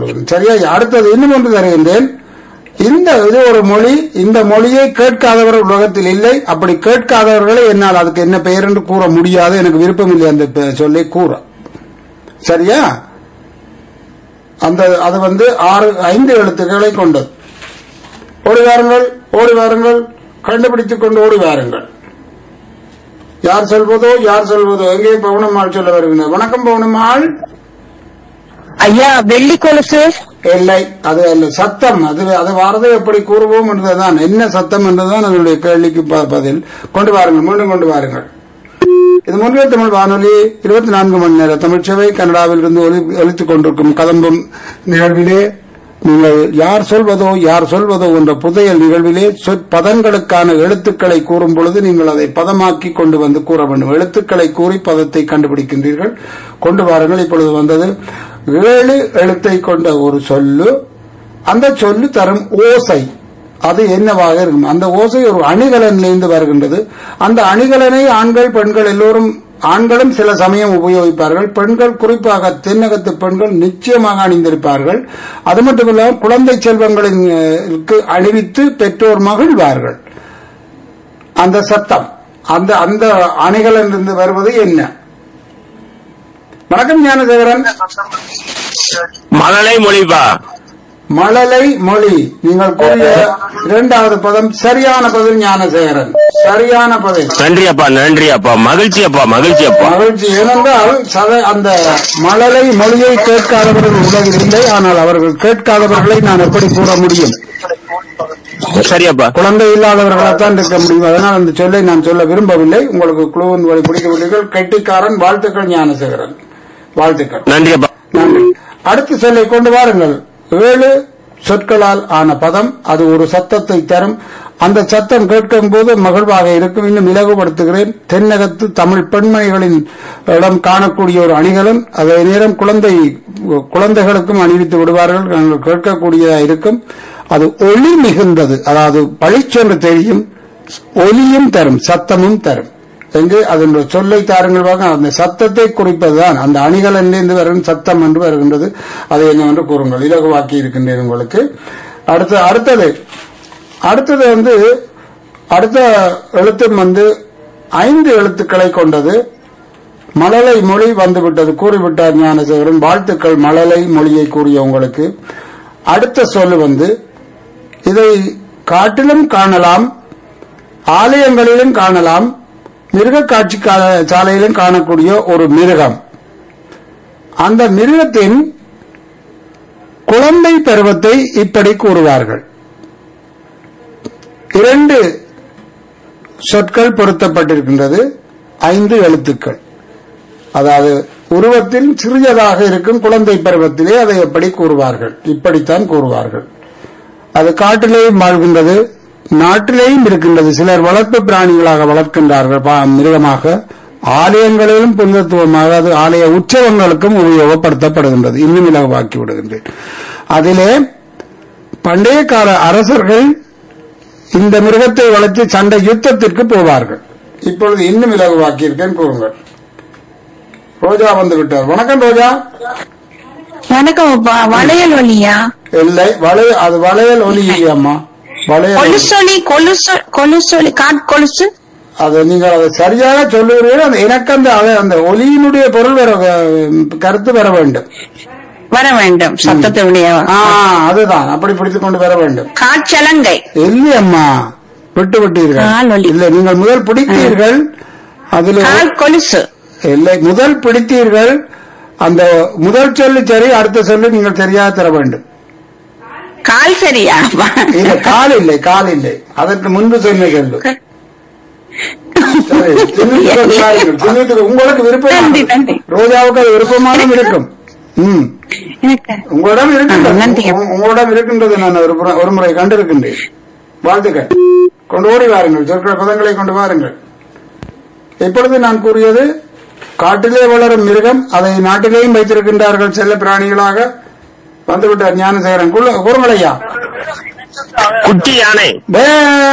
கொடுக்கிறேன் சரியா அடுத்தது இன்னும் ஒன்று தருகின்றேன் இந்த இது ஒரு மொழி இந்த மொழியை கேட்காதவர்கள் உலகத்தில் இல்லை அப்படி கேட்காதவர்களை என்னால் அதுக்கு என்ன பெயர் என்று கூற முடியாது எனக்கு விருப்பம் இல்லை அந்த பெ- சொல்லை கூற சரியா அந்த அது வந்து ஆறு ஐந்து எழுத்துக்களை கொண்டது ஓடி வாருங்கள் ஓடி வாருங்கள் கண்டுபிடித்துக் கொண்டு ஓடி வாருங்கள் யார் சொல்வதோ யார் சொல்வதோ எங்கே பவுனம்மாள் சொல்ல வருகின்றனர் வணக்கம் பவுனம்மாள் ஐயா வெள்ளி கொலுசு இல்லை அது அல்ல சத்தம் அது அது வாரதை எப்படி கூறுவோம் என்றுதான் என்ன சத்தம் என்றுதான் அதனுடைய கேள்விக்கு ப- பதில் கொண்டு வாருங்கள் மீண்டும் கொண்டு வாருங்கள் இது முன்னிலை தமிழ் வானொலி இருபத்தி நான்கு மணி நேர தமிழ்ச்சேவை கனடாவில் இருந்து ஒலி ஒலித்துக் கொண்டிருக்கும் கதம்பம் நிகழ்விலே நீங்கள் யார் சொல்வதோ யார் சொல்வதோ என்ற புதையல் நிகழ்விலே சொற்பதங்களுக்கான எழுத்துக்களை கூறும் பொழுது நீங்கள் அதை பதமாக்கி கொண்டு வந்து கூற வேண்டும் எழுத்துக்களை கூறி பதத்தை கண்டுபிடிக்கின்றீர்கள் கொண்டு வாருங்கள் இப்பொழுது வந்தது ஏழு எழுத்தை கொண்ட ஒரு சொல்லு அந்த சொல்லு தரும் ஓசை அது என்னவாக இருக்கும் அந்த ஓசை ஒரு அணிகலனிலிருந்து வருகின்றது அந்த அணிகலனை ஆண்கள் பெண்கள் எல்லோரும் ஆண்களும் சில சமயம் உபயோகிப்பார்கள் பெண்கள் குறிப்பாக தென்னகத்து பெண்கள் நிச்சயமாக அணிந்திருப்பார்கள் அது மட்டுமில்லாமல் குழந்தை செல்வங்களுக்கு அணிவித்து பெற்றோர் மகிழ்வார்கள் அந்த சத்தம் அந்த அந்த அணிகளிலிருந்து வருவது என்ன வணக்கம் ஞானதேவரன் மழலை மொழிபா மழலை மொழி நீங்கள் கூறிய இரண்டாவது பதம் சரியான பதில் ஞானசேகரன் சரியான பதில் நன்றி அப்பா நன்றி அப்பா மகிழ்ச்சி அப்பா மகிழ்ச்சி அப்பா மகிழ்ச்சி ஏனென்றால் சத- அந்த மழலை மொழியை கேட்காதவர்கள் உலகில் இல்லை ஆனால் அவர்கள் கேட்காதவர்களை நான் எப்படி கூற முடியும் சரி அப்பா குழந்தை இல்லாதவர்களாத்தான் இருக்க முடியும் அதனால் அந்த சொல்லை நான் சொல்ல விரும்பவில்லை உங்களுக்கு குழுவின் வழி பிடிக்க விட்டீர்கள் கெட்டிக்காரன் வாழ்த்துக்கள் ஞானசேகரன் வாழ்த்துக்கள் நன்றி அப்பா நன்றி அடுத்த சொல்லை கொண்டு வாருங்கள் ஏழு சொற்களால் ஆன பதம் அது ஒரு சத்தத்தை தரும் அந்த சத்தம் கேட்கும் போது மகிழ்வாக இருக்கும் இன்னும் இலகுபடுத்துகிறேன் தென்னகத்து தமிழ் பெண்மணிகளின் இடம் காணக்கூடிய ஒரு அணிகளும் அதே நேரம் குழந்தை குழந்தைகளுக்கும் அணிவித்து விடுவார்கள் நாங்கள் கேட்கக்கூடியதா இருக்கும் அது ஒளி மிகுந்தது அதாவது பளிச்சென்று தெரியும் ஒலியும் தரும் சத்தமும் தரும் என்று அதனுடைய சொல்லை தாருங்கள் வாங்க அந்த சத்தத்தை குறிப்பதுதான் அந்த அணிகளிலிருந்து வரும் சத்தம் என்று வருகின்றது அதை என்னவென்று கூறுங்கள் இலகுவாக்கி இருக்கின்றேன் உங்களுக்கு அடுத்த அடுத்தது அடுத்தது வந்து அடுத்த எழுத்தும் வந்து ஐந்து எழுத்துக்களை கொண்டது மழலை மொழி வந்துவிட்டது கூறிவிட்டார் ஞானசேகரன் வாழ்த்துக்கள் மழலை மொழியை கூறிய உங்களுக்கு அடுத்த சொல்லு வந்து இதை காட்டிலும் காணலாம் ஆலயங்களிலும் காணலாம் மிருக காட்சி கா- சாலையிலும் காணக்கூடிய ஒரு மிருகம் அந்த மிருகத்தின் குழந்தை பருவத்தை இப்படி கூறுவார்கள் இரண்டு சொற்கள் பொருத்தப்பட்டிருக்கின்றது ஐந்து எழுத்துக்கள் அதாவது உருவத்தில் சிறியதாக இருக்கும் குழந்தை பருவத்திலே அதை எப்படி கூறுவார்கள் இப்படித்தான் கூறுவார்கள் அது காட்டிலேயும் வாழ்கின்றது நாட்டிலேயும் இருக்கின்றது சிலர் வளர்ப்பு பிராணிகளாக வளர்க்கின்றார்கள் பா- மிருகமாக ஆலயங்களிலும் புனிதத்துவமாக அது ஆலய உற்சவங்களுக்கும் உபயோகப்படுத்தப்படுகின்றது இன்னும் இலகுவாக்கி விடுகின்றேன் அதிலே பண்டைய கால அரசர்கள் இந்த மிருகத்தை வளர்த்து சண்டை யுத்தத்திற்கு போவார்கள் இப்பொழுது இன்னும் இலகுவாக்கி இருக்கேன் கூறுங்கள் ரோஜா வந்து விட்டார் வணக்கம் ரோஜா வணக்கம் அப்பா வளையல் ஒலியா இல்லை வளைய அது வளையல் ஒலி அம்மா வளையல் ஒலி. கொலுசொலி கொலுசு கொலுசொலி காட் கொலுசு அது நீங்கள் அதை சரியாக சொல்லுகிறீர்கள் அந்த- எனக்கு அந்த அது- அந்த ஒலியினுடைய பொருள் வர கருத்து வர வேண்டும் வர வேண்டும் சத்தத்துடைய ஆ அதுதான் அப்படி பிடித்துக் கொண்டு வர வேண்டும் காற்றலங்கை இல்லை அம்மா விட்டு விட்டீர்கள் கால் ஒலி. இல்லை நீங்கள் முதல் பிடித்தீர்கள் அதில் கால் கொலுசு இல்லை முதல் பிடித்தீர்கள் அந்த முதல் சொல்லு சரி அடுத்த சொல்லு நீங்கள் சரியாக தர வேண்டும் கால் சரியா இல்ல கால் இல்லை கால் இல்லை அதற்கு முன்பு சொன்ன சொல்லு சரி, சின்னத்துக்கு ஒரு காரியங்கள். சின்னத்துக்கு உங்களுக்கு நன்றி, நன்றி. விருப்பம் ரோஜாவுக்கு அது விருப்பமானதும் இருக்கும் ம் எனக்கு உங்களிடம் ஆ, நன்றி. இருக்கின்றது உங்க- உங்களிடம் இருக்கின்றது நான் ஒரு புற- ஒரு முறை கண்டிருக்கின்றேன் வாழ்த்துக்கள் கொண்டு ஓடி வாருங்கள் சொற்கிற பதங்களை கொண்டு வாருங்கள் இப்பொழுது நான் கூறியது காட்டிலே வளரும் மிருகம் அதை நாட்டிலேயும் வைத்திருக்கின்றார்கள் செல்ல பிராணிகளாக வந்துவிட்டார் ஞானசேகரன் கூறு- கூறுங்களையா குட்டி யானை பே,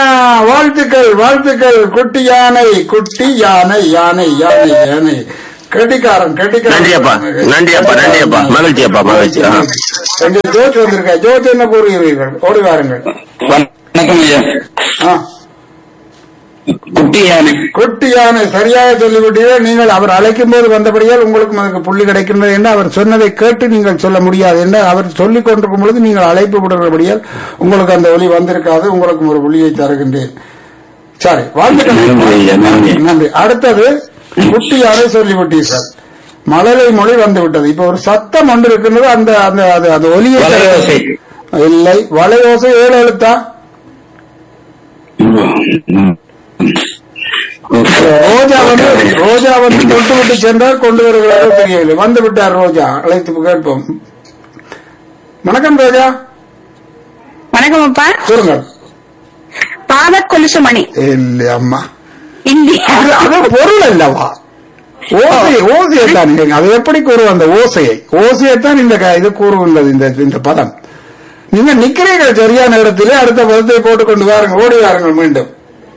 வாழ்த்துக்கள் வாழ்த்துக்கள் குட்டி யானை குட்டி யானை யானை யானை யானை கெட்டிக்காரன் கெட்டிக்காரன் நன்றி அப்பா நன்றி அப்பா நன்றி அப்பா மகிழ்ச்சி அப்பா மகிழ்ச்சி ஆ. எங்க ஜோதி வந்திருக்க ஜோதி என்ன கூறுகிறீர்கள் ஓடி வாருங்கள் வணக்கம் ஐயா ஆ. குட்டி யானை குட்டி யானை சரியாக சொல்லிவிட்டீர்கள் நீங்கள் அவர் அழைக்கும் போது வந்தபடியால் உங்களுக்கும் அதுக்கு புள்ளி கிடைக்கின்றது என்று அவர் சொன்னதை கேட்டு நீங்கள் சொல்ல முடியாது என்று அவர் சொல்லிக் கொண்டிருக்கும் பொழுது நீங்கள் அழைப்பு விடுகிறபடியால் உங்களுக்கு அந்த ஒலி வந்திருக்காது உங்களுக்கும் ஒரு புள்ளியை தருகின்றேன் சரி வாழ்த்துக்கள் நன்றி ஐயா, நன்றி. நன்றி அடுத்தது குட்டி யானை சொல்லிவிட்டீர்கள் மழலை மொழி வந்து விட்டது இப்ப ஒரு சத்தம் ஒன்று இருக்கின்றது அந்த அந்த அது அந்த ஒலியை வலையோசை. இல்லை வலையோசை ஏழு எழுத்தா ரோஜா வந்து ரோஜா வந்து தொட்டு விட்டு சென்றார் கொண்டு வருகிறாரோ தெரியவில்லை வந்து விட்டார் ரோஜா அழைத்து கேட்போம் வணக்கம் ரோஜா வணக்கம் அப்பா சொல்லுங்கள் பாத கொலுசு மணி இல்லை அம்மா இந்தி அது அது பொருள் அல்லவா ஓசை ஓசையை தான் நீங்க அது எப்படி கூறுவோம் அந்த ஓசையை ஓசையை தான் இந்த க- இது கூறுகின்றது இந்த இந்த பதம் நீங்க நிக்கிறீர்கள் சரியான இடத்திலே அடுத்த பதத்தை போட்டுக் கொண்டு வாருங்கள் ஓடி வாருங்கள் மீண்டும்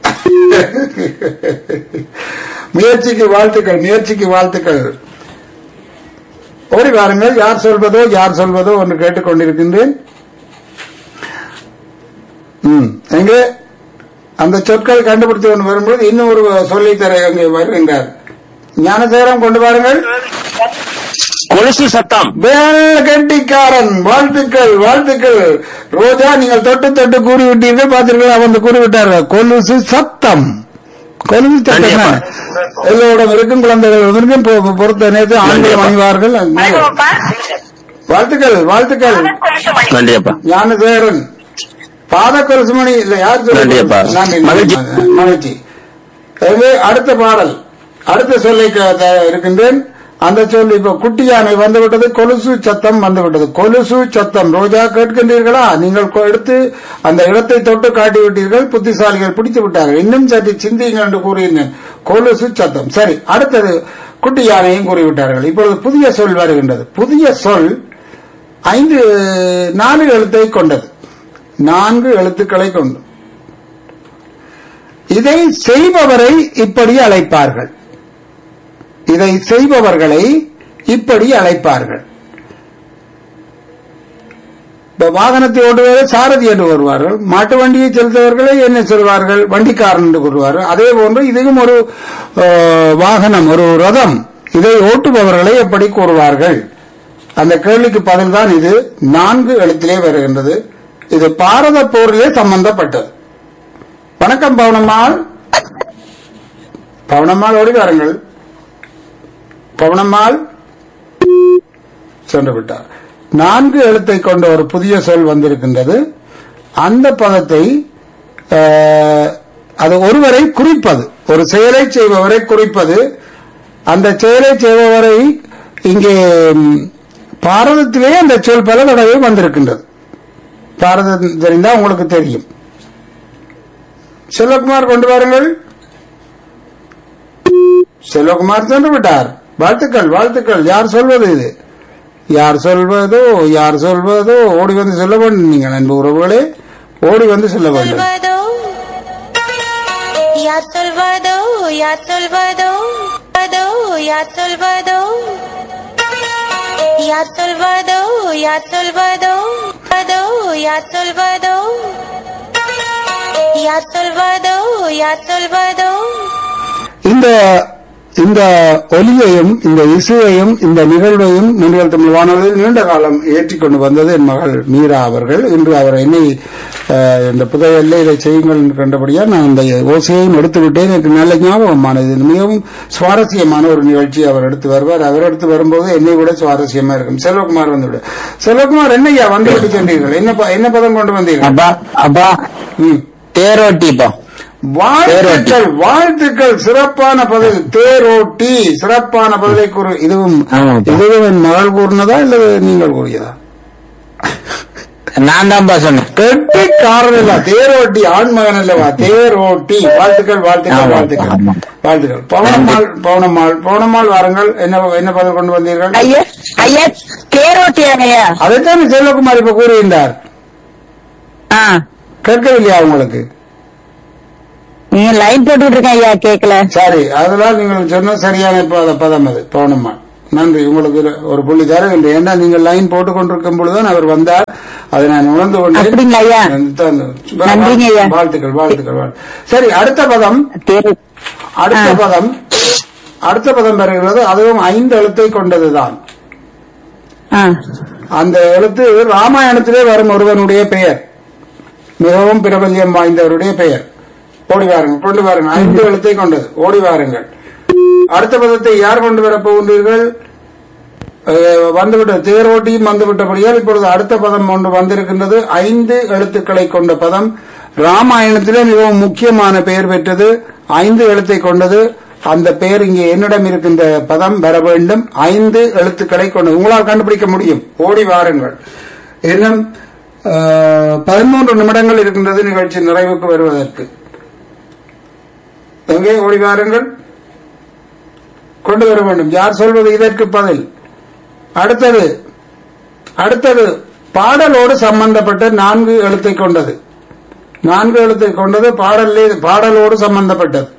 முயற்சிக்கு வாழ்த்துக்கள் முயற்சிக்கு வாழ்த்துக்கள் ஓடி வாருங்கள் யார் சொல்வதோ யார் சொல்வதோ ஒன்று கேட்டுக்கொண்டிருக்கின்றேன் ம் எங்கே அந்த சொற்கள் கண்டுபிடித்து கொண்டு வரும்போது இன்னும் ஒரு சொல்லித்தர அங்கே வருகின்றார் ஞானசேகரம் கொண்டு வாருங்கள் கொலுசு சத்தம் வேல் கெட்டிக்காரன் வாழ்த்துக்கள் வாழ்த்துக்கள் ரோஜா நீங்கள் தொட்டு தொட்டு கூறி விட்டீர்கள் பார்த்தீர்கள் அவன் கூறி விட்டார்கள் கொலுசு சத்தம் கொலுசு சத்தம் கண்டிப்பா. எல்லோரிடம் இருக்கும் குழந்தைகள் இருக்கும் பொ- பொறுத்த நேரத்தில் ஆண்கள் அணிவார்கள் வணக்கம் அப்பா வாழ்த்துக்கள் வாழ்த்துக்கள் நன்றி அப்பா ஞானசேகரன் பாத கொலுசுமணி இல்ல யார் சொல்லுங்க? நன்றி அப்பா. நன்றி மகிழ்ச்சி. மகிழ்ச்சி எனவே அடுத்த பாடல் அடுத்த சொல்லை க- த- இருக்கின்றேன் அந்த சொல் இப்ப குட்டி யானை வந்துவிட்டது கொலுசு சத்தம் வந்துவிட்டது கொலுசு சத்தம் ரோஜா கேட்கின்றீர்களா நீங்கள் கொ- எடுத்து அந்த இடத்தை தொட்டு காட்டி விட்டீர்கள் புத்திசாலிகள் பிடித்து விட்டார்கள் இன்னும் சற்று சிந்தியுங்கள் என்று கூறியிருந்தேன் கொலுசு சத்தம் சரி அடுத்தது குட்டி யானையும் கூறிவிட்டார்கள் இப்பொழுது புதிய சொல் வருகின்றது புதிய சொல் ஐந்து நாலு எழுத்தை கொண்டது நான்கு எழுத்துக்களை கொண்டு இதை செய்பவரை இப்படி அழைப்பார்கள் இதை செய்பவர்களை இப்படி அழைப்பார்கள் இப்ப வாகனத்தை ஓட்டுவதை சாரதி என்று வருவார்கள் மாட்டு வண்டியை செலுத்துவர்களை என்ன சொல்வார்கள் வண்டிக்காரன் என்று கூறுவார்கள் அதே போன்று இதுவும் ஒரு அஹ், வாகனம் ஒரு ரதம் இதை ஓட்டுபவர்களை எப்படி கூறுவார்கள் அந்த கேள்விக்கு பதில்தான் இது நான்கு எழுத்திலே வருகின்றது இது பாரத போரிலே சம்பந்தப்பட்டது வணக்கம் பவனம்மாள் பவனம்மாள் ஓடி வாருங்கள் பவனம்மாள் சென்று விட்டார் நான்கு எழுத்தை கொண்ட ஒரு புதிய சொல் வந்திருக்கின்றது அந்த பதத்தை அஹ், அது ஒருவரை குறிப்பது ஒரு செயலை செய்பவரை குறிப்பது அந்த செயலை செய்பவரை இங்கே ம், பாரதத்திலே அந்த சொல் பல தடவை வந்திருக்கின்றது பாரதம் தெரிந்தா உங்களுக்கு தெரியும் செல்வகுமார் கொண்டு வாருங்கள் செல்வகுமார் சென்று விட்டார் வாழ்த்துக்கள் வாழ்த்துக்கள் யார் சொல்வது இது யார் சொல்வதோ யார் சொல்வதோ ஓடி வந்து சொல்ல வேண்டும் நீங்கள் அன்பு உறவுகளே ஓடி வந்து சொல்ல வேண்டும் சொல்வதோ யார் சொல்வதோ யார் சொல்வதோ அதோ யார் சொல்வதோ யார் சொல்வதோ யார் சொல்வதோ அதோ யார் சொல்வதோ யார் சொல்வதோ யார் சொல்வதோ இந்த இந்த ஒலியையும் இந்த இசையையும் இந்த நிகழ்வையும் நீங்கள் தமிழ் வானொலியில் நீண்ட காலம் ஏற்றிக்கொண்டு வந்தது என் மகள் மீரா அவர்கள் இன்று அவர் என்னை அஹ், இந்த புதையல்ல இதை செய்யுங்கள் என்று கண்டபடியால் நான் இந்த ஓசையையும் எடுத்து விட்டேன் எனக்கு நல்ல ஞாபகமானது இது மிகவும் சுவாரஸ்யமான ஒரு நிகழ்ச்சி அவர் எடுத்து வருவார் அவர் எடுத்து வரும்போது என்னை விட சுவாரஸ்யமா இருக்கும் செல்வகுமார் வந்து விட செல்வகுமார் என்னையா வந்து விட்டு சென்றீர்கள் என்ன ப- என்ன பதம் கொண்டு வந்தீர்கள் அப்பா அப்பா ம். தேரோட்டிப்பா வாழ்த்துக்கள் வாழ்த்துக்கள் சிறப்பான பதில் தேரோட்டி சிறப்பான பதிலை கூறு இதுவும் ஆமாப்பா. இதுவும் என் மகள் கூறினதா இல்ல நீங்கள் கூறியதா நான் தான்ப்பா சொன்னேன் கெட்டிக்காரன் இல்ல தேரோட்டி ஆண்மகன் அல்லவா தேரோட்டி வாழ்த்துக்கள் வாழ்த்துக்கள் ஆமா, வாழ்த்துக்கள் ஆமா. வாழ்த்துக்கள் பவனம்மாள் பவனம்மாள் பவனம்மாள் வாருங்கள் என்ன என்ன பதில் கொண்டு வந்தீர்கள் ஐயா ஐயா தேரோட்டியாங்கய்யா அதைத்தான் செல்வகுமார் இப்ப கூறுகின்றார் ஆ கேட்கவில்லையா உங்களுக்கு நீங்க லைன் போட்டுட்டு இருக்கேன் ஐயா கேக்கல சரி அதெல்லாம் நீங்கள் சொன்ன சரியான பத- பதம் அது பவுனம்மா நன்றி உங்களுக்கு ஒரு- ஒரு புள்ளி தருகின்றேன் ஏன்னா நீங்கள் லைன் போட்டுக் கொண்டிருக்கும் பொழுதுதான் அவர் வந்தார் அதை நான் உணர்ந்து கொண்டேன் அப்படிங்களா ஐயா? தான். நன்றிங்க ஐயா. வாழ்த்துக்கள் வாழ்த்துக்கள் வாழ்த்து சரி அடுத்த பதம் தேர்வு அடுத்த ஆ. பதம் அடுத்த பதம் வருகிறது அதுவும் ஐந்து எழுத்தை கொண்டதுதான் ஆ. அந்த எழுத்து ராமாயணத்திலே வரும் ஒருவனுடைய பெயர் மிகவும் பிரபல்யம் வாய்ந்தவருடைய பெயர் ஓடி வாருங்கள் கொண்டு வாருங்கள் ஐந்து எழுத்தை கொண்டது ஓடி வாருங்கள் அடுத்த பதத்தை யார் கொண்டு வரப் போகின்றீர்கள் அஹ், வந்துவிட்ட தேரோட்டியும் வந்துவிட்டபடியால் இப்பொழுது அடுத்த பதம் ஒன்று வந்திருக்கின்றது ஐந்து எழுத்துக்களை கொண்ட பதம் ராமாயணத்திலே மிகவும் முக்கியமான பெயர் பெற்றது ஐந்து எழுத்தை கொண்டது அந்த பெயர் இங்கே என்னிடம் இருக்கின்ற பதம் வர வேண்டும் ஐந்து எழுத்துக்களை கொண்டது உங்களால் கண்டுபிடிக்க முடியும் ஓடி வாருங்கள் இன்னும் அஹ், பதிமூன்று நிமிடங்கள் இருக்கின்றது நிகழ்ச்சி நிறைவுக்கு வருவதற்கு எங்கே ஓடி வாருங்கள் கொண்டு வர வேண்டும் யார் சொல்வது இதற்கு பதில் அடுத்தது அடுத்தது பாடலோடு சம்பந்தப்பட்ட நான்கு எழுத்தை கொண்டது நான்கு எழுத்தை கொண்டது பாடலே பாடலோடு சம்பந்தப்பட்டது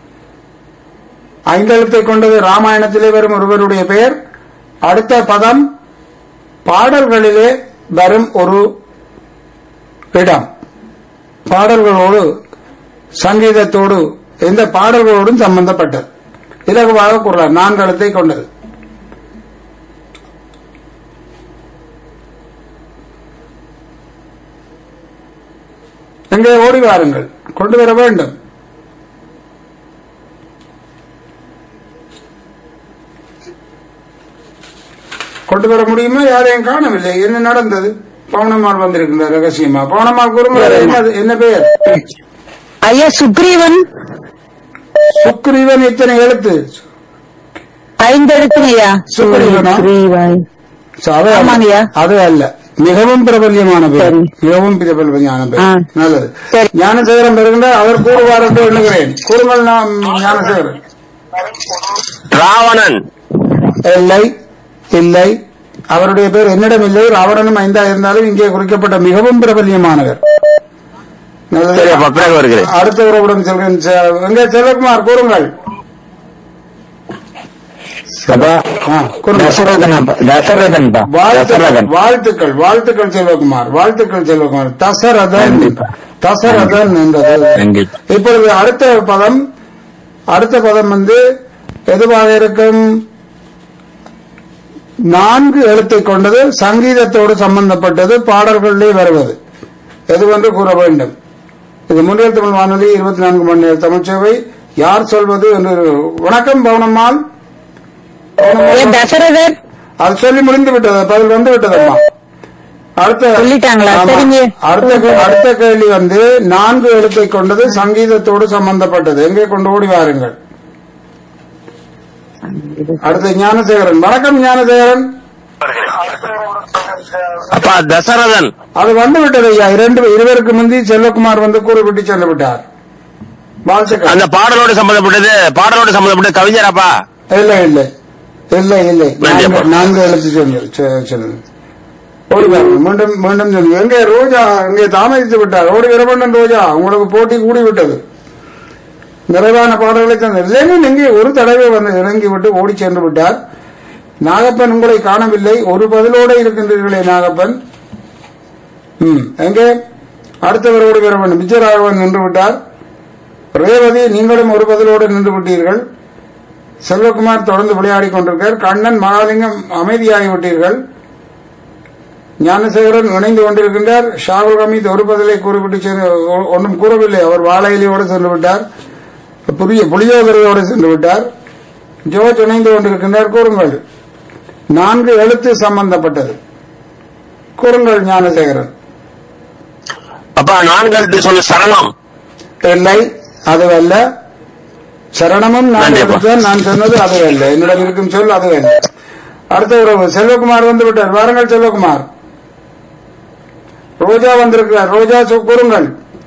ஐந்து எழுத்தை கொண்டது ராமாயணத்திலே வரும் ஒருவருடைய பெயர் அடுத்த பதம் பாடல்களிலே வரும் ஒரு இடம் பாடல்களோடு சங்கீதத்தோடு எந்த பாடல்களோடும் சம்பந்தப்பட்டது இலகுவாக கூறலாம் நான்கு எழுத்தை கொண்டது எங்கே ஓடி வாருங்கள் கொண்டு வர வேண்டும் கொண்டு வர முடியுமா யாரையும் காணவில்லை என்ன நடந்தது பவுனம்மாள் வந்திருக்கின்றார் ரகசியமா பவுனம்மாள் கூறுங்கள் என்ன என்ன பெயர் ஐயா சுக்ரீவன் சுக்ரீவன் இத்தனை எழுத்து ஐந்து எழுத்துங்க ஐயா சுக்ரீவனா? சுக்ரீவன் So, அது அல்ல. ஆமாங்கய்யா. அது அல்ல மிகவும் பிரபல்யமான பேர் சரி. மிகவும் பிரபல்யமான பேர் ஆ. நல்லது சரி. ஞானசேகரம் பெறுகின்ற அவர் கூறுவார் என்று எண்ணுகிறேன் கூறுங்கள் நாம் ஞானசேகரன் ராவணன் இல்லை இல்லை அவருடைய பேர் என்னிடம் இல்லை ராவணனும் ஐந்தா இருந்தாலும் இங்கே குறிக்கப்பட்ட மிகவும் பிரபல்யமானவர் நல்லது. சரி அப்பா பிறகு வருகிறேன் அடுத்த உறவுடன் செல்கிறேன் செ- எங்கே செல்வகுமார் கூறுங்கள் அப்பா ஆ, கூறுங்கள் தசரதன் அப்பா தசரதன் பா வாழ்த்துக்கள் தசரதன் வாழ்த்துக்கள் வாழ்த்துக்கள் செல்வகுமார் வாழ்த்துக்கள் செல்வகுமார் தசரதன் கண்டிப்பா. தசரதன் என்றது கண்டிப்பா. இப்பொழுது அடுத்த பதம் அடுத்த பதம் வந்து எதுவாக இருக்கும் நான்கு எழுத்தை கொண்டது சங்கீதத்தோடு சம்பந்தப்பட்டது பாடல்களிலே வருவது எதுவென்று கூற வேண்டும் இது முன்னில் தமிழ் வானொலி இருபத்தி நான்கு மணி நேர தமிழ்ச்சேவை யார் சொல்வது என்று வணக்கம் பவுனம்மாள் ஐயா பவுனம்மாள் தசரதர் அது சொல்லி முடிந்து விட்டது பதில் வந்து விட்டதம்மா அடுத்த சொல்லிட்டாங்களா? ஆமா. சரிங்க. அடுத்த கே- அடுத்த கேள்வி வந்து நான்கு எழுத்தை கொண்டது சங்கீதத்தோடு சம்பந்தப்பட்டது எங்கே கொண்டு ஓடி வாருங்கள் அடுத்த ஞானசேகரன் வணக்கம் ஞானசேகரன் அப்பா தசரதன் அது வந்து விட்டது ஐயா இரண்டு இருவருக்கு முந்தி செல்வகுமார் வந்து கூறிவிட்டு சென்று விட்டார் வாழ்த்துக்கள் அந்த பாடலோடு சம்பந்தப்பட்டது பாடலோடு சம்பந்தப்பட்ட கவிஞர் அப்பா இல்லை இல்லை இல்லை இல்லை நன்றி நான்கு- அப்பா. நான்கு எழுத்து சொன்னது சொ- சொன்னது ஓடி வாருங்க. மீண்டும் மீண்டும் சொன்னது எங்கே ரோஜா இங்கே தாமதித்து விட்டார் ஓடி வர வேண்டும் ரோஜா உங்களுக்கு போட்டி கூடி விட்டது நிறைவான பாடல்களை தந்தார் லெனின் எங்கே ஒரு தடவை வந்து இறங்கி விட்டு ஓடி சென்று விட்டார் நாகப்பன் உங்களை காணவில்லை ஒரு பதிலோடு இருக்கின்றீர்களே நாகப்பன் ம் எங்கே அடுத்தவர் ஓடி வர வேண்டும் விஜயராகவன் நின்று விட்டார் ரேவதி நீங்களும் ஒரு பதிலோடு நின்று விட்டீர்கள் செல்வகுமார் தொடர்ந்து விளையாடிக் கொண்டிருக்கார் கண்ணன் மகாலிங்கம் அமைதியாகி விட்டீர்கள் ஞானசேகரன் இணைந்து கொண்டிருக்கின்றார் ஷாகுல் ஹமீத் ஒரு பதிலை கூறிவிட்டு சென்று ஒ- ஒன்றும் கூறவில்லை அவர் வாழையிலையோடு சென்று விட்டார் புதிய புளியோதரையோடு சென்று விட்டார் ஜோர்ஜ் இணைந்து கொண்டிருக்கின்றார் கூறுங்கள் நான்கு எழுத்து சம்பந்தப்பட்டது கூறுங்கள் ஞானசேகரன் அப்பா நான்கு சொன்ன சரணம் இல்லை அதுவல்ல சரணமும் நான் நன்றி அப்பா. எடுத்தேன், நான் சொன்னது அதுவல்ல என்னிடம் இருக்கும் சொல் அதுவல்ல அடுத்த உறவு செல்வகுமார் வந்து விட்டார் வாருங்கள் செல்வகுமார் ரோஜா வந்திருக்கிறார் ரோஜா சொ- கூறுங்கள்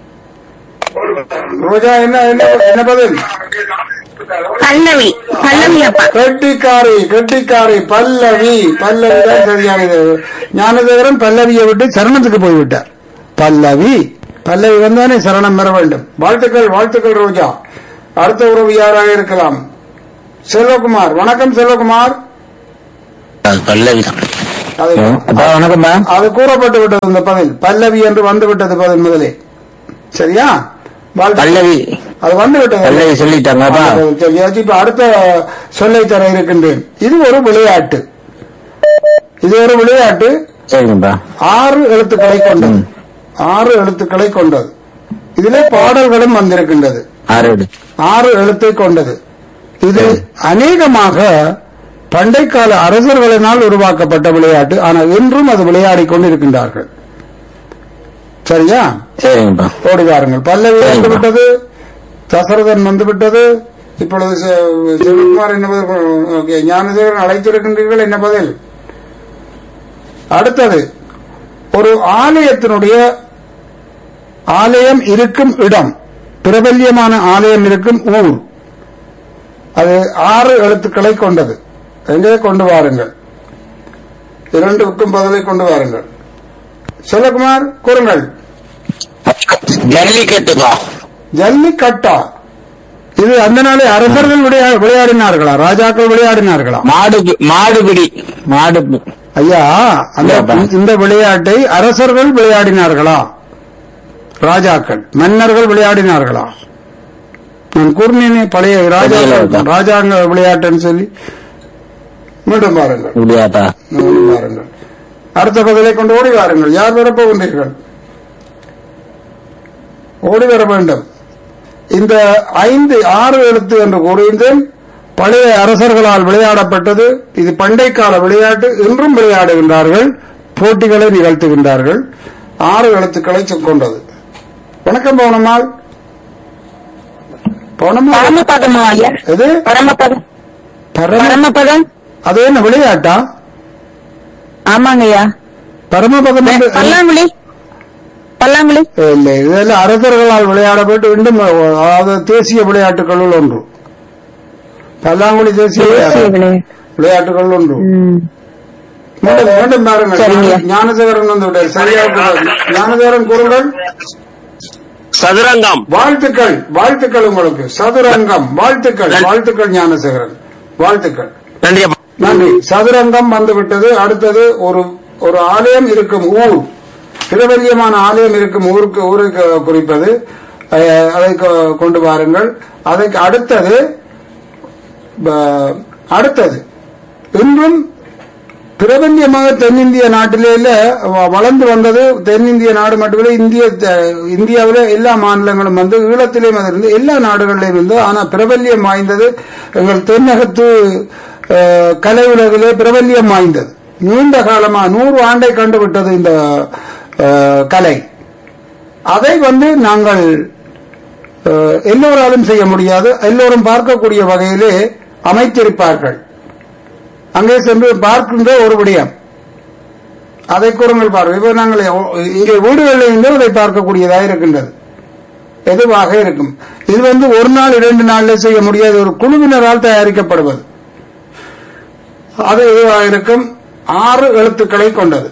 ரோஜா என்ன என்ன என்ன பதில் பல்லவி பல்லவி அப்பா கெட்டிக்காரி கெட்டிக்காரி பல்லவி பல்லவி தான் சரியானது ஞானதேவரன் பல்லவியை விட்டு சரணத்துக்கு போய்விட்டார் பல்லவி பல்லவி வந்தானே சரணம் பெற வேண்டும் வாழ்த்துக்கள் வாழ்த்துக்கள் ரோஜா அடுத்த உறவு யாராக இருக்கலாம் செல்வகுமார் வணக்கம் செல்வகுமார் பல்லவி அது அப்பா வணக்கம்ப்பா அது கூறப்பட்டு விட்டது இந்த பதில் பல்லவி என்று வந்து விட்டது பதில் முதலே சரியா வாழ்த்து பல்லவி அது வந்து விட்டது பல்லவி சொல்லிட்டாங்கப்பா சரியாச்சு இப்ப அடுத்த சொல்லை தர இருக்கின்றேன் இது ஒரு விளையாட்டு இது ஒரு விளையாட்டு சரிங்கப்பா ஆறு எழுத்துக்களை கொண்டது ஆறு எழுத்துக்களை கொண்டது இதிலே பாடல்களும் வந்திருக்கின்றது ஆறு எடு. ஆறு எழுத்தை கொண்டது இது அநேகமாக பண்டைக்கால அரசர்களினால் உருவாக்கப்பட்ட விளையாட்டு ஆனால் இன்றும் அது விளையாடிக் கொண்டிருக்கின்றார்கள் சரியா சரிங்கப்பா ஓடி வாருங்கள் பல்லவி வந்து விட்டது தசரதன் வந்து விட்டது இப்பொழுது செ- செல்வகுமார் என்ன பதில் ஓகே, ஞானதேவன் அழைத்திருக்கின்றீர்கள் என்ன பதில் அடுத்தது ஒரு ஆலயத்தினுடைய ஆலயம் இருக்கும் இடம் பிரபல்யமான ஆலயம் இருக்கும் ஊர் அது ஆறு எழுத்துக்களை கொண்டது எங்கே கொண்டு வாருங்கள் இரண்டுக்கும் பதிலை கொண்டு வாருங்கள் செல்வகுமார் கூறுங்கள் ஜல்லிக்கட்டுப்பா ஜல்லிக்கட்டா இது அந்த நாளே அரசர்கள் விளையா- விளையாடினார்களா ராஜாக்கள் விளையாடினார்களா மாடு மாடுபிடி மாடு ஐயா அந்த இல்லப்பா. இந்த விளையாட்டை அரசர்கள் விளையாடினார்களா ராஜாக்கள் மன்னர்கள் விளையாடினார்களா நான் கூறினேனே பழைய ராஜாக்கள் தெரியலப்பா. ராஜாங்க விளையாட்டுன்னு சொல்லி மீண்டும் பாருங்கள் இப்படியாப்பா மீண்டும் பாருங்கள் அடுத்த பதிலை கொண்டு ஓடி வாருங்கள் யார் வரப் போகின்றீர்கள் ஓடி வர வேண்டும் இந்த ஐந்து ஆறு எழுத்து என்று கூறியிருந்தேன் பழைய அரசர்களால் விளையாடப்பட்டது இது பண்டை கால விளையாட்டு இன்றும் விளையாடுகின்றார்கள் போட்டிகளை நிகழ்த்துகின்றார்கள் ஆறு எழுத்துக்களை கொண்டது வணக்கம் பவனம்மாள் பவனம்மாள் பரமபதமா ஐயா எது பரமபதம் பரம பரமபதம் அது என்ன விளையாட்டா ஆமாங்க ஐயா பரமபதம் என்று- பல்லாங்குழி பல்லாங்குழி இல்லை இதெல்லாம் அரசர்களால் விளையாடப்பட்டு இன்னும் அதாவது தேசிய விளையாட்டுகளுள் ஒன்று பல்லாங்குழி தேசிய விளையாட்டு விளையாட்டுகள் ஒன்று ம். மீண்டும் மீண்டும் பாருங்கள் சரிங்க. ஞானசேகரன் வந்து விட்டார் சரியாக கூறுங்கள். ஞானசேகரன் கூறுங்கள் சதுரங்கம் வாழ்த்துக்கள் வாழ்த்துக்கள் உங்களுக்கு சதுரங்கம் வாழ்த்துக்கள் வாழ்த்துக்கள் ஞானசேகரன் வாழ்த்துக்கள் நன்றி அப்பா நன்றி சதுரங்கம் வந்துவிட்டது அடுத்தது ஒரு ஒரு ஆலயம் இருக்கும் ஊர் பிரபல்யமான ஆலயம் இருக்கும் ஊருக்கு ஊருக்கு குறிப்பது அஹ், அதை கொ- கொண்டு வாருங்கள் அதற்கு அடுத்தது ப- அடுத்தது இன்றும் பிரபல்யமாக தென்னிந்திய நாட்டிலே இல்ல, வ- வளர்ந்து வந்தது தென்னிந்திய நாடு மட்டுமில்லை இந்திய இந்தியாவில் எல்லா மாநிலங்களும் வந்து ஈழத்திலேயும் அது இருந்து எல்லா நாடுகளிலும் இருந்து ஆனா பிரபல்யம் வாய்ந்தது எங்கள் தென்னகத்து அஹ், கலை உலகிலே பிரபல்யம் வாய்ந்தது நீண்ட காலமா நூறு ஆண்டை கண்டுவிட்டது இந்த அஹ், கலை அதை வந்து நாங்கள் அஹ், எல்லோராலும் செய்ய முடியாது எல்லோரும் பார்க்கக்கூடிய வகையிலே அமைத்திருப்பார்கள் அங்கே சென்று பார்க்கின்ற ஒரு விடயம் அதை கூறுங்கள் பாருங்கள் இப்போ நாங்கள் இங்கே வீடுகளில் இருந்து அதை பார்க்கக்கூடியதாக இருக்கின்றது எதுவாக இருக்கும் இது வந்து ஒரு நாள் இரண்டு நாளில் செய்ய முடியாத ஒரு குழுவினரால் தயாரிக்கப்படுவது அது எதுவாக இருக்கும் ஆறு எழுத்துக்களை கொண்டது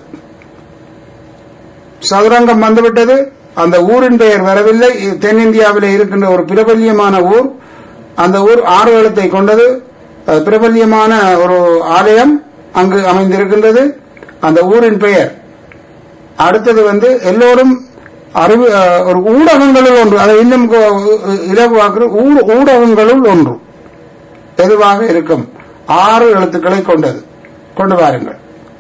சதுரங்கம் வந்துவிட்டது அந்த ஊரின் பெயர் வரவில்லை இது தென்னிந்தியாவில் இருக்கின்ற ஒரு பிரபல்யமான ஊர் அந்த ஊர் ஆறு எழுத்தை கொண்டது அது பிரபல்யமான ஒரு ஆலயம் அங்கு அமைந்திருக்கின்றது அந்த ஊரின் பெயர் அடுத்தது வந்து எல்லோரும் அறிவு அஹ், ஒரு ஊடகங்களுள் ஒன்று அதை இன்னும் கொ- இலகுவாக்குற ஊ- ஊடகங்களுள் ஒன்று எதுவாக இருக்கும் ஆறு எழுத்துக்களை கொண்டது கொண்டு வாருங்கள்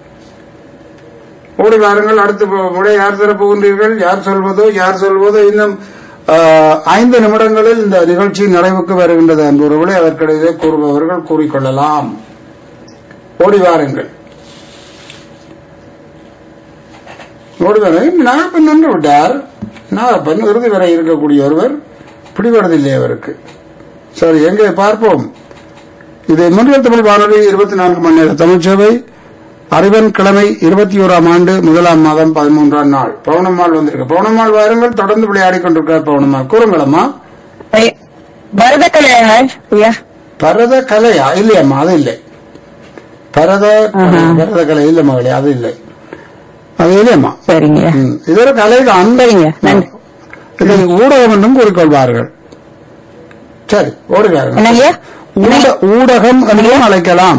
ஓடி வாருங்கள் அடுத்து போ- முறை யார் தர போகின்றீர்கள் யார் சொல்வதோ யார் சொல்வதோ இன்னும் ஆஹ், ஐந்து நிமிடங்களில் இந்த நிகழ்ச்சி நிறைவுக்கு வருகின்றது என்பவர்களை அதற்கிடையே கூறுபவர்கள் கூறிக்கொள்ளலாம் ஓடி வாருங்கள் ஓடி வாருங்கள் நாகப்பன் நின்று விட்டார் நாகப்பன் இறுதி வரை இருக்கக்கூடிய ஒருவர் பிடிபடுவதில்லை அவருக்கு சரி எங்கே பார்ப்போம் இது முன்னில் தமிழ் வானொலி இருபத்தி நான்கு மணி நேர தமிழ் சேவை அறிவன் கிழமை இருபத்தி ஓராம் ஆண்டு முதலாம் மாதம் பதிமூன்றாம் நாள் பவுனம்மாள் வந்திருக்கு பவுனம்மாள் வாருங்கள் தொடர்ந்து விளையாடிக் கொண்டிருக்கிறார் பவுனம்மாள் கூறுங்களம்மா ஐ- பரதக்கலை ஐயா பரத கலையா இல்லையம்மா அது இல்லை பரத கலை, பரத கலை இல்லை மகளே அது இல்லை அது இல்லையம்மா சரிங்க ம், இது ஒரு கலை தான் சரிங்க நன்றி இதை ஊடகம் என்றும் கூறிக்கொள்வார்கள் சரி ஓடுகிறார்கள் என்னங்க ஊட- ஊடகம் என்றும் அழைக்கலாம்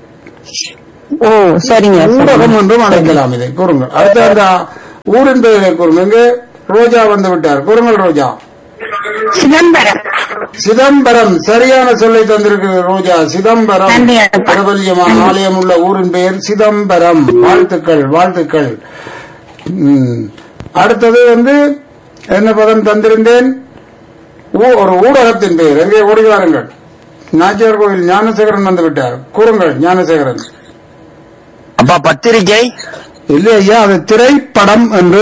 ஓ சரிங்க ஊடகம் என்றும் அழைக்கலாம் இதை கூறுங்கள் அடுத்த அந்த ஊரின் பெயரை கூறுங்க இங்கே ரோஜா வந்து விட்டார் கூறுங்கள் ரோஜா சிதம்பரம் சிதம்பரம் சரியான சொல்லை தந்திருக்கிறது ரோஜா சிதம்பரம் நன்றி, அப்பா. பிரபல்யமா ஆலயம் உள்ள ஊரின் பெயர் சிதம்பரம் வாழ்த்துக்கள் வாழ்த்துக்கள் ம். அடுத்தது வந்து என்ன பதம் தந்திருந்தேன் ஊ- ஒரு ஊடகத்தின் பெயர் எங்கே ஓடுகிறாருங்கள் நாச்சியார் கோவில் ஞானசேகரன் வந்து விட்டார் கூறுங்கள் ஞானசேகரன் அப்பா பத்திரிகை இல்லை ஐயா அது திரைப்படம் என்று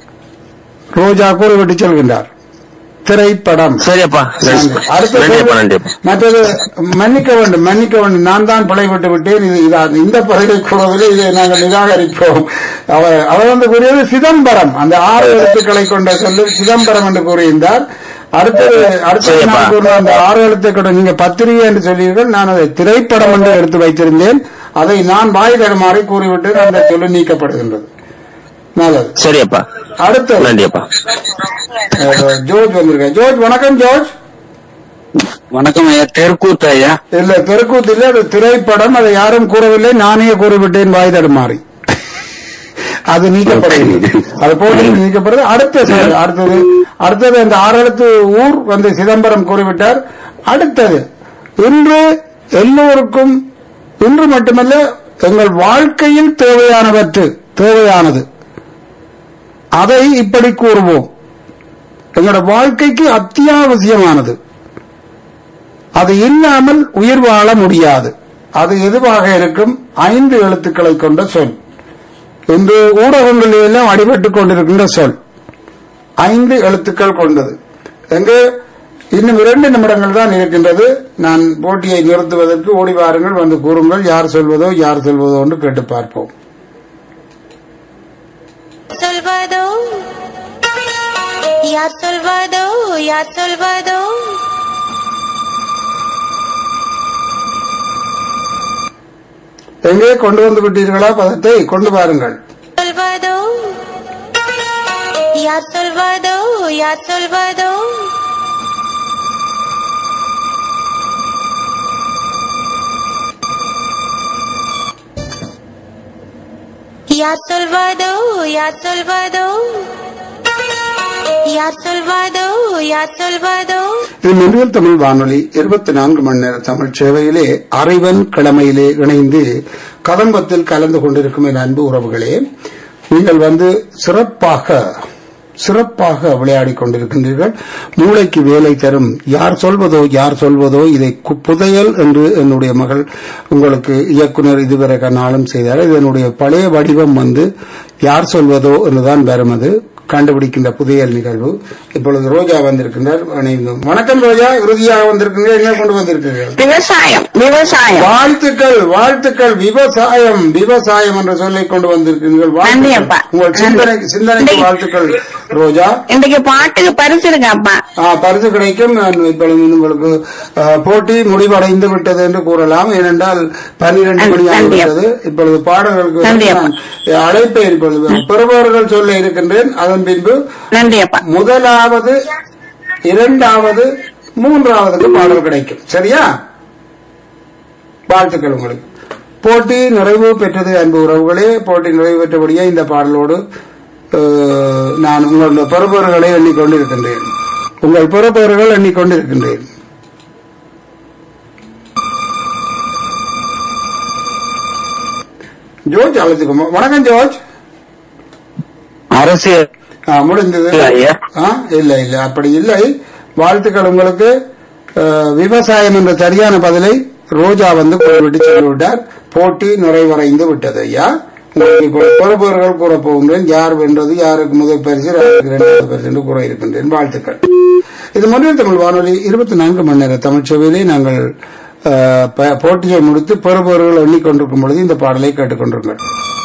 ரோஜா கூறிவிட்டு சொல்கின்றார் திரைப்படம் சரியப்பா அடுத்த நன்றிப்பா கேள்வி. நன்றிப்பா மற்றது மன்னிக்க வேண்டும் மன்னிக்க வேண்டும் நான் தான் பிழைவிட்டு விட்டேன் இது இதா- இந்த பதவியை கூறவில்லை இதை நாங்கள் நிராகரிப்போம் அவர் அவர் வந்து கூறியது சிதம்பரம் அந்த ஆறு எழுத்துக்களை கொண்ட சொல்லு சிதம்பரம் என்று கூறியிருந்தார் அடுத்தது அடுத்தது சரிப்பா. நான் கூறின அந்த ஆறு எழுத்துக்களை நீங்க பத்திரிகை என்று சொன்னீர்கள் நான் அதை திரைப்படம் என்று எடுத்து வைத்திருந்தேன் அதை நான் வாய் தருமாறி கூறிவிட்டு அந்த சொல்லு நீக்கப்படுகின்றது நல்லது சரியப்பா அடுத்தது நன்றிப்பா அஹ், ஜோர்ஜ் வந்திருக்கேன் ஜோர்ஜ் வணக்கம் ஜோர்ஜ் வணக்கம் ஐயா தெற்கூத்து ஐயா இல்ல தெருக்கூத்து இல்ல அது திரைப்படம் அதை யாரும் கூறவில்லை நானே கூறிவிட்டேன் வாய் தடுமாறி அது நீக்கப்படுகிறது அது போட்டு நீக்கப்படுது அடுத்த செயல் அடுத்தது அடுத்தது அந்த ஆறெழுத்து ஊர் வந்து சிதம்பரம் கூறிவிட்டார் அடுத்தது இன்று எல்லோருக்கும் இன்று மட்டுமல்ல எங்கள் வாழ்க்கையில் தேவையானவற்று தேவையானது அதை இப்படி கூறுவோம் எங்களோட வாழ்க்கைக்கு அத்தியாவசியமானது அது இல்லாமல் உயிர் வாழ முடியாது அது எதுவாக இருக்கும் ஐந்து எழுத்துக்களை கொண்ட சொல் இன்று ஊடகங்களில் எல்லாம் அடிபட்டுக் கொண்டிருக்கின்ற சொல் ஐந்து எழுத்துக்கள் கொண்டது எங்கே இன்னும் இரண்டு நிமிடங்கள் தான் இருக்கின்றது நான் போட்டியை நிறுத்துவதற்கு ஓடி வாருங்கள் வந்து கூறுங்கள் யார் சொல்வதோ யார் சொல்வதோ என்று கேட்டு பார்ப்போம் சொல்வதோ யார் சொல்வதோ யார் சொல்வதோ எங்கே கொண்டு வந்து விட்டீர்களா பதத்தை கொண்டு வாருங்கள் சொல்வதோ யார் சொல்வதோ யார் சொல்வதோ யார் சொல்வதோ யார் சொல்வதோ யார் சொல்வதோ யார் சொல்வதோ இது மின்னியல் தமிழ் வானொலி இருபத்தி நான்கு மணி நேர தமிழ் சேவையிலே அரைவன் கிழமையிலே இணைந்து கதம்பத்தில் கலந்து கொண்டிருக்கும் என் அன்பு உறவுகளே நீங்கள் வந்து சிறப்பாக சிறப்பாக விளையாடிக் கொண்டிருக்கின்றீர்கள் மூளைக்கு வேலை தரும் யார் சொல்வதோ யார் சொல்வதோ இதை கு- புதையல் என்று என்னுடைய மகள் உங்களுக்கு இயக்குனர் இதுவரை நாளும் செய்தார் இது என்னுடைய பழைய வடிவம் வந்து யார் சொல்வதோ என்றுதான் வரும் அது கண்டுபிடிக்கின்ற புதையல் நிகழ்வு இப்பொழுது ரோஜா வந்திருக்கின்றார் இணைந்தோம். வணக்கம் ரோஜா இறுதியாக வந்திருக்கீங்க என்ன கொண்டு வந்திருக்கிறீர்கள் விவசாயம் விவசாயம் வாழ்த்துக்கள் வாழ்த்துக்கள் விவசாயம் விவசாயம் என்ற சொல்லை கொண்டு வந்திருக்கிறீர்கள் நன்றி வாழ்த்துக்கள். அப்பா. உங்கள் சிந்தனை நன்றி. சிந்தனைக்கு நன்றி. வாழ்த்துக்கள் ரோஜா இன்றைக்கு பாட்டுக்கு பரிசு இருக்கு அப்பா ஆ, பரிசு கிடைக்கும் நான் இப்பொழுது உங்களுக்கு ஆ, போட்டி முடிவடைந்து விட்டது என்று கூறலாம் ஏனென்றால் பன்னிரண்டு மணி நன்றி. ஆகிவிட்டது இப்பொழுது பாடல்களுக்கு நன்றி, நான் அழைப்பை இப்பொழுது பெறுபவர்கள் சொல்ல இருக்கின்றேன் அதன் பின்பு நன்றி அப்பா முதலாவது இரண்டாவது மூன்றாவதுக்கு பாடல் கிடைக்கும் சரியா வாழ்த்துக்கள் உங்களுக்கு போட்டி நிறைவு பெற்றது அன்பு உறவுகளே போட்டி நிறைவு பெற்றபடியே இந்த பாடலோடு அஹ், நான் உங்களுடைய பெறுபவர்களை எண்ணிக்கொண்டிருக்கின்றேன் உங்கள் பெறுபவர்கள் எண்ணிக்கொண்டிருக்கின்றேன் ஜோர்ஜ் அழைத்துக்கோமா வணக்கம் ஜோர்ஜ் அரசியல் ஆ, முடிந்தது இல்ல, ஐயா. ஆ, இல்ல இல்ல அப்படி இல்லை வாழ்த்துக்கள் உங்களுக்கு அஹ், விவசாயம் என்ற சரியான பதிலை ரோஜா வந்து கூறிவிட்டு சொல்லிவிட்டார் போட்டி நிறைவடைந்து விட்டது ஐயா உங்களுக்கு இப்போ பொறுப்பவர்கள் கூற போகின்றேன் யார் வென்றது யாருக்கு முதல் பரிசு யாருக்கு இரண்டாவது பரிசு என்று கூற இருக்கின்றேன் வாழ்த்துக்கள் இது மொழியில் தமிழ் வானொலி இருபத்தி நான்கு மணி நேர தமிழ்ச்சபையிலே நாங்கள் அஹ், ப- போட்டியை முடித்து பெறுபவர்கள் எண்ணிக்கொண்டிருக்கும் பொழுது இந்த பாடலை கேட்டுக்கொண்டிருங்கள்